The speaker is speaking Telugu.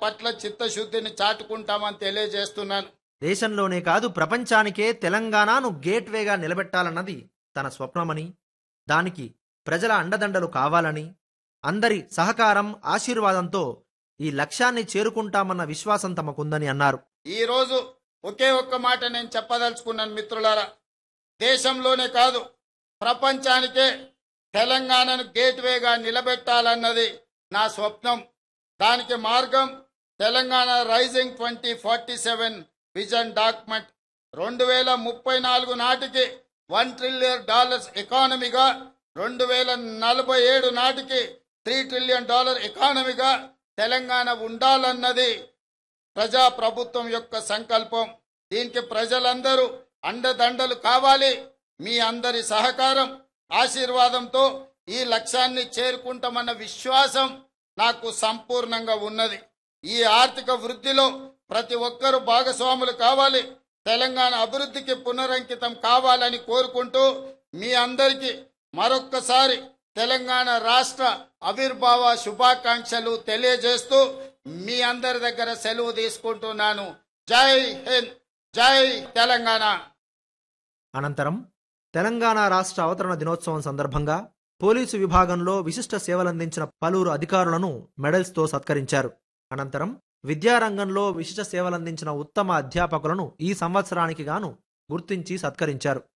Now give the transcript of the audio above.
పట్ల చిత్తశుద్ధిని చాటుకుంటామని తెలియజేస్తున్నాను దేశంలోనే కాదు ప్రపంచానికే తెలంగాణను గేట్వేగా నిలబెట్టాలన్నది తన స్వప్నమని దానికి ప్రజల అండదండలు కావాలని అందరి సహకారం ఆశీర్వాదంతో ఈ లక్ష్యాన్ని చేరుకుంటామన్న విశ్వాసం తమకుందని అన్నారు ఈ రోజు ఒకే ఒక్క మాట నేను చెప్పదలుచుకున్నాను మిత్రులారా దేశంలోనే కాదు ప్రపంచానికే తెలంగాణను గేట్వేగా నిలబెట్టాలన్నది నా స్వప్నం దానికి మార్గం Telangana rising twenty forty seven vision document రెండు వేల ముప్పై నాలుగు నాటికి వన్ ట్రిలియన్ డాలర్స్ ఎకానమీగా రెండు వేల నలభై ఏడు నాటికి త్రీ ట్రిలియన్ డాలర్ ఎకానమీగా తెలంగాణ ఉండాలన్నది ప్రజా ప్రభుత్వం యొక్క సంకల్పం దీనికి ప్రజలందరూ అండదండలు కావాలి మీ అందరి సహకారం ఆశీర్వాదంతో ఈ లక్ష్యాన్ని చేరుకుంటామన్న విశ్వాసం నాకు సంపూర్ణంగా ఉన్నది ఈ ఆర్థిక వృద్ధిలో ప్రతి ఒక్కరూ భాగస్వాములు కావాలి తెలంగాణ అభివృద్ధికి పునరంకితం కావాలని కోరుకుంటూ మీ అందరికీ మరొక్కసారి తెలంగాణ రాష్ట్ర ఆవిర్భావ శుభాకాంక్షలు తెలియజేస్తూ మీ అందరి దగ్గర సెలవు తీసుకుంటున్నాను జై హింద్ జై తెలంగాణ అనంతరం తెలంగాణ రాష్ట్ర అవతరణ దినోత్సవం సందర్భంగా పోలీసు విభాగంలో విశిష్ట సేవలందించిన పలువురు అధికారులను మెడల్స్తో సత్కరించారు అనంతరం విద్యారంగంలో విశిష్ట సేవలందించిన ఉత్తమ అధ్యాపకులను ఈ సంవత్సరానికి గాను గుర్తించి సత్కరించారు